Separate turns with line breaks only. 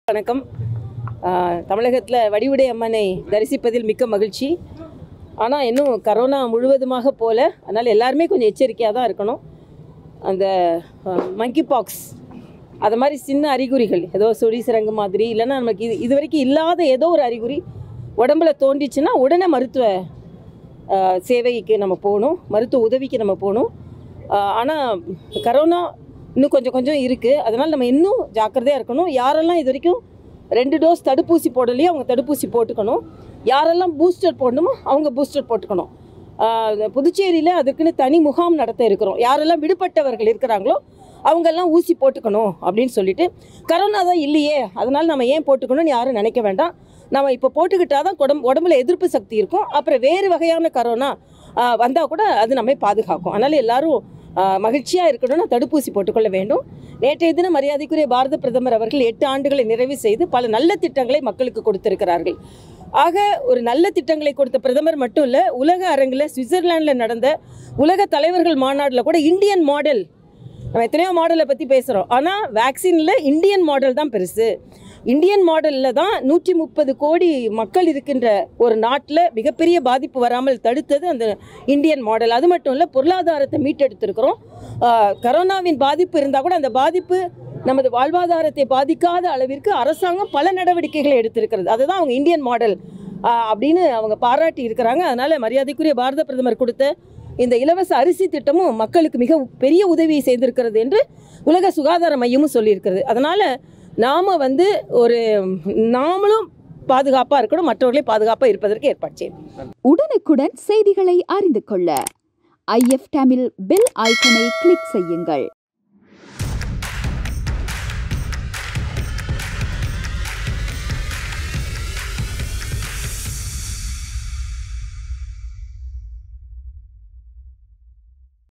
வணக்கம் தமிழகத்தில் வடிவுடை அம்மனை தரிசிப்பதில் மிக்க மகிழ்ச்சி ஆனால் இன்னும் கரோனா முழுவதுமாக போல அதனால் எல்லாருமே கொஞ்சம் எச்சரிக்கையாக தான் இருக்கணும் அந்த மங்கி பாக்ஸ் அது மாதிரி சின்ன அறிகுறிகள் ஏதோ சொடி சிறங்கு மாதிரி இல்லைன்னா நமக்கு இது இது வரைக்கும் இல்லாத ஏதோ ஒரு அறிகுறி உடம்புல தோன்றிச்சுன்னா உடனே மருத்துவ ஆஹ், சேவைக்கு நம்ம போகணும் மருத்துவ உதவிக்கு நம்ம போகணும் ஆனால் கரோனா இன்னும் கொஞ்சம் கொஞ்சம் இருக்குது அதனால் நம்ம இன்னும் ஜாக்கிரதையாக இருக்கணும் யாரெல்லாம் இது வரைக்கும் ரெண்டு டோஸ் தடுப்பூசி போடலையோ அவங்க தடுப்பூசி போட்டுக்கணும் யாரெல்லாம் பூஸ்டர் போடணுமோ அவங்க பூஸ்டர் போட்டுக்கணும் ஆஹ், புதுச்சேரியில் அதுக்குன்னு தனி முகாம் நடத்த இருக்கிறோம் யாரெல்லாம் விடுபட்டவர்கள் இருக்கிறாங்களோ அவங்கெல்லாம் ஊசி போட்டுக்கணும் அப்படின்னு சொல்லிட்டு கரோனா தான் இல்லையே அதனால் நம்ம ஏன் போட்டுக்கணும்னு யாரும் நினைக்க வேண்டாம் நம்ம இப்போ போட்டுக்கிட்டால் தான் உடம்பு உடம்புல எதிர்ப்பு சக்தி இருக்கும் அப்புறம் வேறு வகையான கரோனா வந்தால் கூட அது நம்மை பாதுகாக்கும் அதனால் எல்லாரும் மகிழ்ச்சியாக இருக்கணும்னு தடுப்பூசி போட்டுக்கொள்ள வேண்டும் நேற்றைய தினம் மரியாதைக்குரிய பாரத பிரதமர் அவர்கள் எட்டு ஆண்டுகளை நிறைவு செய்து பல நல்ல திட்டங்களை மக்களுக்கு கொடுத்திருக்கிறார்கள் ஆக ஒரு நல்ல திட்டங்களை கொடுத்த பிரதமர் மட்டும் இல்லை உலக அரங்கில் சுவிட்சர்லாண்டில் நடந்த உலக தலைவர்கள் மாநாட்டில் கூட இந்தியன் மாடல் நம்ம எத்தனையோ மாடலை பற்றி பேசுகிறோம் ஆனால் வேக்சினில் இந்தியன் மாடல் தான் பெருசு இந்தியன் மாடலில் தான் நூற்றி முப்பது கோடி மக்கள் இருக்கின்ற ஒரு நாட்டில் மிகப்பெரிய பாதிப்பு வராமல் தடுத்தது அந்த இந்தியன் மாடல் அது மட்டும் இல்லை பொருளாதாரத்தை மீட்டெடுத்திருக்கிறோம் ஆஹ், கரோனாவின் பாதிப்பு இருந்தால் கூட அந்த பாதிப்பு நமது வாழ்வாதாரத்தை பாதிக்காத அளவிற்கு அரசாங்கம் பல நடவடிக்கைகளை எடுத்திருக்கிறது அதுதான் அவங்க இந்தியன் மாடல் ஆஹ், அப்படின்னு அவங்க பாராட்டி இருக்கிறாங்க அதனால் மரியாதைக்குரிய பாரத பிரதமர் கொடுத்த இந்த இலவச அரிசி திட்டமும் மக்களுக்கு மிக பெரிய உதவியை செய்திருக்கிறது என்று உலக சுகாதார மையமும் சொல்லியிருக்கிறது அதனால் நாம் வந்து ஒரு நாமளும் பாதுகாப்பாக இருக்கணும் மற்றவர்களே பாதுகாப்பாக இருப்பதற்கு ஏற்பாடு செய்யணும்
உடனுக்குடன் செய்திகளை அறிந்து கொள்ள ஐஎஃப் தமிழ் பெல் ஐக்கனை கிளிக் செய்யுங்கள்